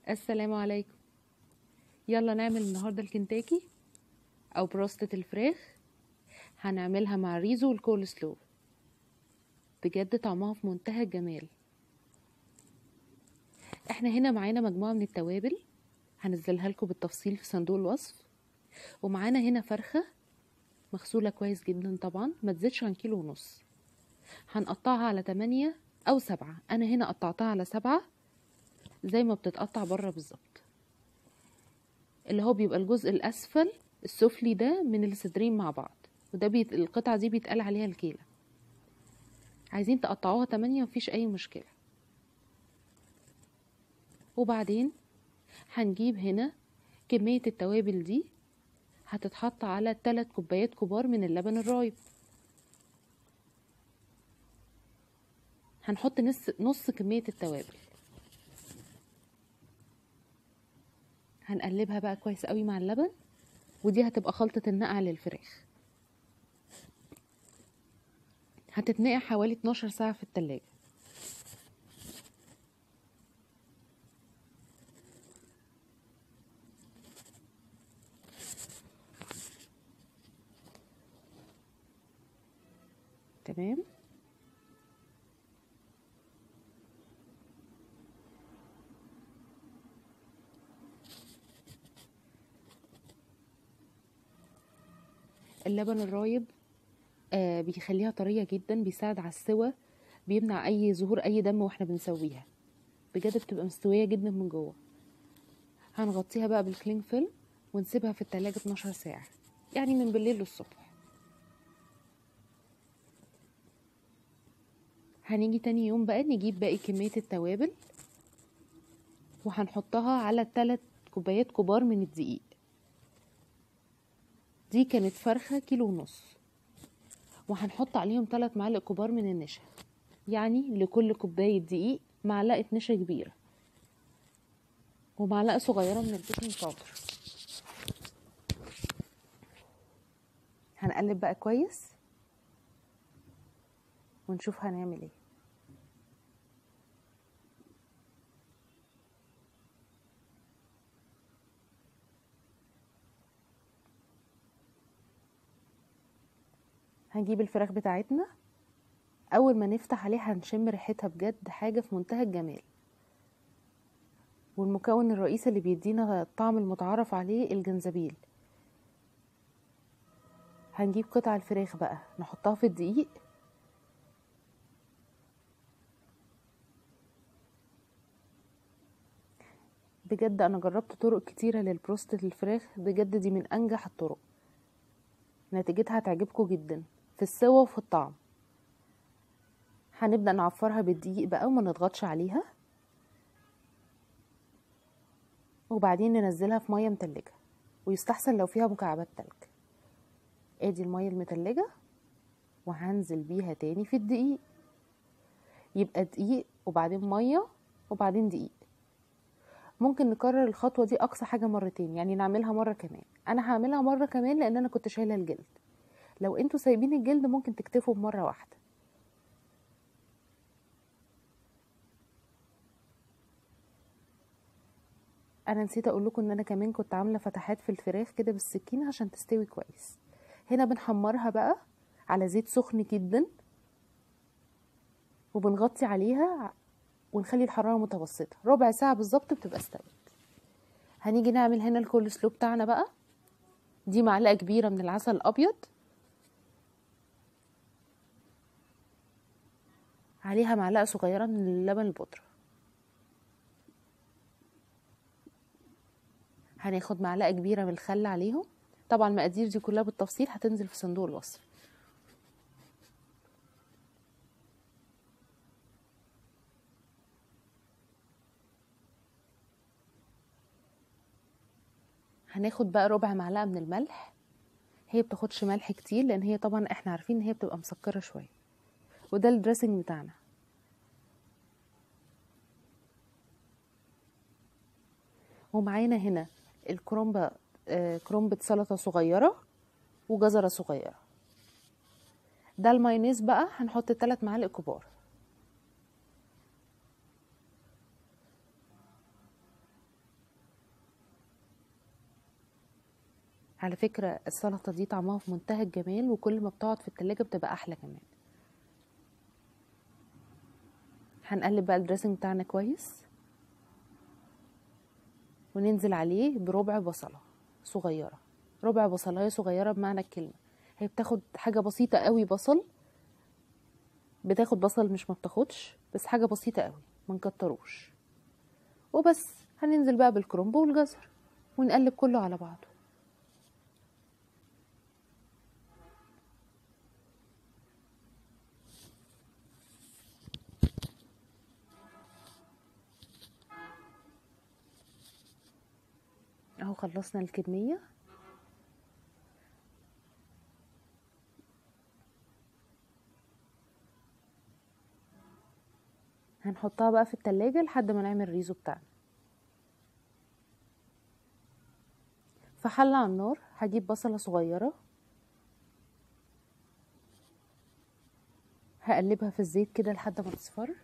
السلام عليكم يلا نعمل النهاردة الكنتاكي أو بروستة الفراخ هنعملها مع الريزو والكول سلو بجد طعمها في منتهى الجمال احنا هنا معانا مجموعة من التوابل هنزلها لكم بالتفصيل في صندوق الوصف ومعانا هنا فرخة مغسولة كويس جدا طبعا ما تزيدش عن كيلو ونص هنقطعها على تمانية أو سبعة أنا هنا قطعتها على سبعة زي ما بتتقطع بره بالظبط اللي هو بيبقى الجزء الأسفل السفلي ده من الصدرين مع بعض وده بيت... القطعة دي بيتقال عليها الكيلة عايزين تقطعوها تمانية مفيش أي مشكلة وبعدين هنجيب هنا كمية التوابل دي هتتحط على تلات كوبايات كبار من اللبن الرايب هنحط نص نص كمية التوابل هنقلبها بقى كويس قوي مع اللبن ودي هتبقى خلطة النقع للفراخ هتتنقع حوالي 12 ساعة في التلاجة تمام اللبن الرايب آه بيخليها طرية جدا بيساعد على السوى بيمنع اي ظهور اي دم واحنا بنسويها بجد بتبقى مستوية جدا من جوه هنغطيها بقى بالكلينج فيلم ونسيبها في التلاجة 12 ساعة يعني من بالليل للصبح هنيجي تاني يوم بقى نجيب باقي كمية التوابل وهنحطها على تلات كوبايات كبار من الدقيق دي كانت فرخة كيلو ونص وهنحط عليهم تلات معالق كبار من النشا يعني لكل كوباية دقيق معلقة نشا كبيرة ومعلقة صغيرة من البيكنج باودر هنقلب بقى كويس ونشوف هنعمل ايه هنجيب الفراخ بتاعتنا اول ما نفتح عليها هنشم ريحتها بجد حاجة في منتهى الجمال والمكون الرئيسي اللي بيدينا الطعم المتعارف عليه الجنزبيل هنجيب قطع الفراخ بقى نحطها في الدقيق بجد انا جربت طرق كتيرة للبروستة الفراخ بجد دي من انجح الطرق نتيجتها هتعجبكم جدا في السوا وفي الطعم هنبدأ نعفرها بالدقيق بقى وما نضغطش عليها وبعدين ننزلها في مية متلجة ويستحسن لو فيها مكعبات تلج ادي المية المتلجة وهنزل بيها تاني في الدقيق يبقى دقيق وبعدين مية وبعدين دقيق ممكن نكرر الخطوة دي أقصى حاجة مرتين يعني نعملها مرة كمان أنا هعملها مرة كمان لأن أنا كنت شايلة الجلد لو انتوا سايبين الجلد ممكن تكتفوا بمرة واحدة انا نسيت اقول لكم ان انا كمان كنت عامله فتحات في الفراخ كده بالسكينه عشان تستوي كويس هنا بنحمرها بقى على زيت سخن جدا وبنغطي عليها ونخلي الحراره متوسطه ربع ساعه بالظبط بتبقى استوت هنيجي نعمل هنا الكول سلو بتاعنا بقى دي معلقه كبيره من العسل الابيض عليها معلقه صغيره من اللبن البودره هناخد معلقه كبيره من الخل عليهم طبعا المقادير دي كلها بالتفصيل هتنزل في صندوق الوصف هناخد بقى ربع معلقه من الملح هي بتاخدش ملح كتير لان هي طبعا احنا عارفين ان هي بتبقى مسكره شويه وده الدريسنج بتاعنا ومعانا هنا الكرومبة آه كرومبة سلطة صغيرة وجزرة صغيرة ده المايونيز بقى هنحط تلات معالق كبار على فكرة السلطة دي طعمها في منتهى الجمال وكل ما بتقعد في التلاجة بتبقى أحلى كمان هنقلب بقى الدريسنج بتاعنا كويس وننزل عليه بربع بصلة صغيرة ربع بصلاية صغيرة بمعنى الكلمة هي بتاخد حاجة بسيطة قوي بصل بتاخد بصل مش ما بتاخدش بس حاجة بسيطة قوي ما نكتروش وبس هننزل بقى بالكرنب والجزر ونقلب كله على بعضه اهو خلصنا الكمية هنحطها بقى في التلاجة لحد ما نعمل الريزو بتاعنا في حلة على النار هجيب بصلة صغيرة هقلبها في الزيت كده لحد ما تصفر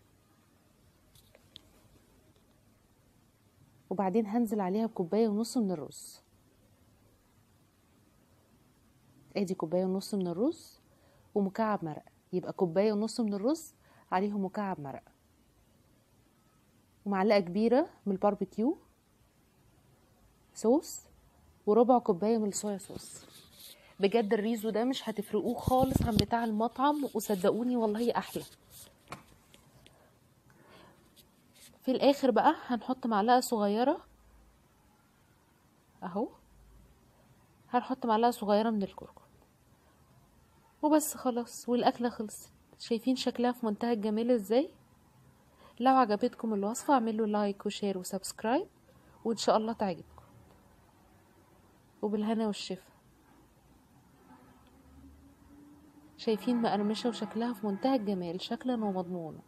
وبعدين هنزل عليها بكوباية ونص من الرز ادي كوباية ونص من الرز ومكعب مرق يبقى كوباية ونص من الرز عليهم مكعب مرق ومعلقة كبيرة من الباربيكيو صوص وربع كوباية من الصويا صوص بجد الريزو ده مش هتفرقوه خالص عن بتاع المطعم وصدقوني والله احلى في الاخر بقى هنحط معلقة صغيرة اهو هنحط معلقة صغيرة من الكركم وبس خلاص والاكلة خلصت شايفين شكلها في منتهى الجمال ازاي لو عجبتكم الوصفة اعملوا لايك وشير وسبسكرايب وان شاء الله تعجبكم وبالهنا والشفا شايفين مقرمشة وشكلها في منتهى الجمال شكلا ومضمونا